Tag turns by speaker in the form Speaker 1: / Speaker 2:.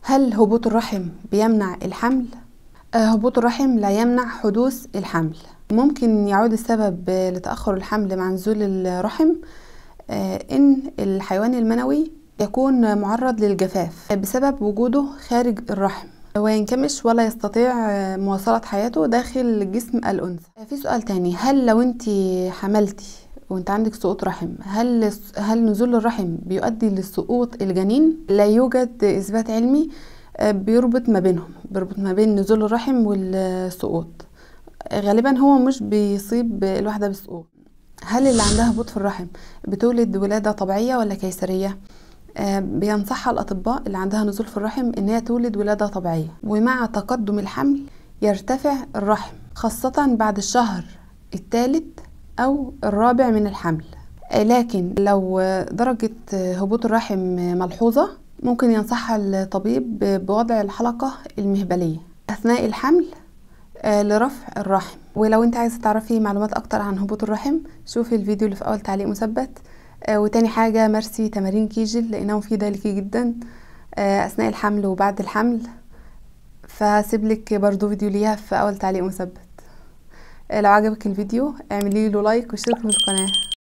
Speaker 1: هل هبوط الرحم بيمنع الحمل؟ آه، هبوط الرحم لا يمنع حدوث الحمل ممكن يعود السبب لتأخر الحمل مع نزول الرحم آه، إن الحيوان المنوي يكون معرض للجفاف بسبب وجوده خارج الرحم وينكمش ولا يستطيع مواصلة حياته داخل جسم الأنثى في سؤال تاني هل لو انت حملتي وانت عندك سقوط رحم هل هل نزول الرحم بيؤدي لسقوط الجنين لا يوجد اثبات علمي آه، بيربط ما بينهم بيربط ما بين نزول الرحم والسقوط غالبا هو مش بيصيب الواحده بسقوط هل اللي عندها هبوط في الرحم بتولد ولاده طبيعيه ولا كيسريه آه، بينصحها الاطباء اللي عندها نزول في الرحم ان هي تولد ولاده طبيعيه ومع تقدم الحمل يرتفع الرحم خاصه بعد الشهر الثالث أو الرابع من الحمل لكن لو درجة هبوط الرحم ملحوظة ممكن ينصحها الطبيب بوضع الحلقة المهبلية أثناء الحمل آه، لرفع الرحم ولو انت عايزة تعرفي معلومات أكتر عن هبوط الرحم شوفي الفيديو اللي في أول تعليق مثبت آه، وتاني حاجة مارسي تمارين كيجل لأنها مفيدة ليكي جدا آه، أثناء الحمل وبعد الحمل فهسيبلك برضو فيديو ليها في أول تعليق مثبت لو عجبك الفيديو اعملي له لايك واشتركي في القناه